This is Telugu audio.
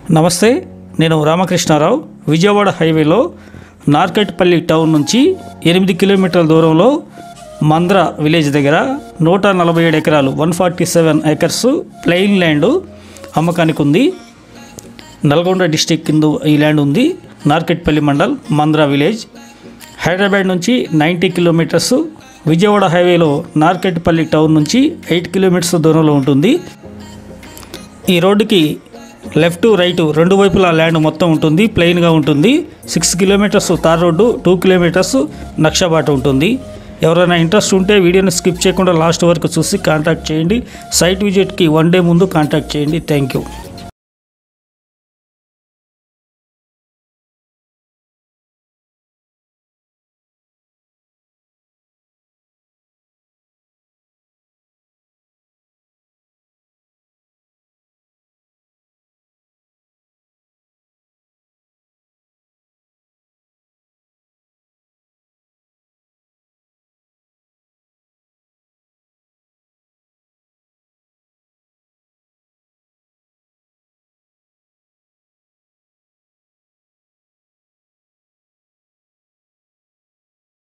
నమస్తే నేను రామకృష్ణారావు విజయవాడ హైవేలో నార్కెట్పల్లి టౌన్ నుంచి ఎనిమిది కిలోమీటర్ల దూరంలో మంద్ర విలేజ్ దగ్గర నూట నలభై ఏడు ఎకరాలు one forty seven acres plain land అమ్మకానికి ఉంది నల్గొండ డిస్టిక్ కింద ఈ ల్యాండ్ ఉంది నార్కెట్పల్లి మండల్ మంద్ర విలేజ్ హైదరాబాద్ నుంచి నైంటీ కిలోమీటర్స్ విజయవాడ హైవేలో నార్కెట్పల్లి టౌన్ నుంచి ఎయిట్ కిలోమీటర్స్ దూరంలో ఉంటుంది ఈ రోడ్డుకి లెఫ్ట్ రైట్ రెండు వైపులా ల్యాండ్ మొత్తం ఉంటుంది ప్లెయిన్గా ఉంటుంది six kilometres tar road two kilometres నక్షబాట ఉంటుంది ఎవరైనా ఇంట్రెస్ట్ ఉంటే వీడియోని స్కిప్ చేయకుండా లాస్ట్ వరకు చూసి కాంటాక్ట్ చేయండి సైట్ విజిట్కి వన్ డే ముందు కాంటాక్ట్ చేయండి థ్యాంక్ యూ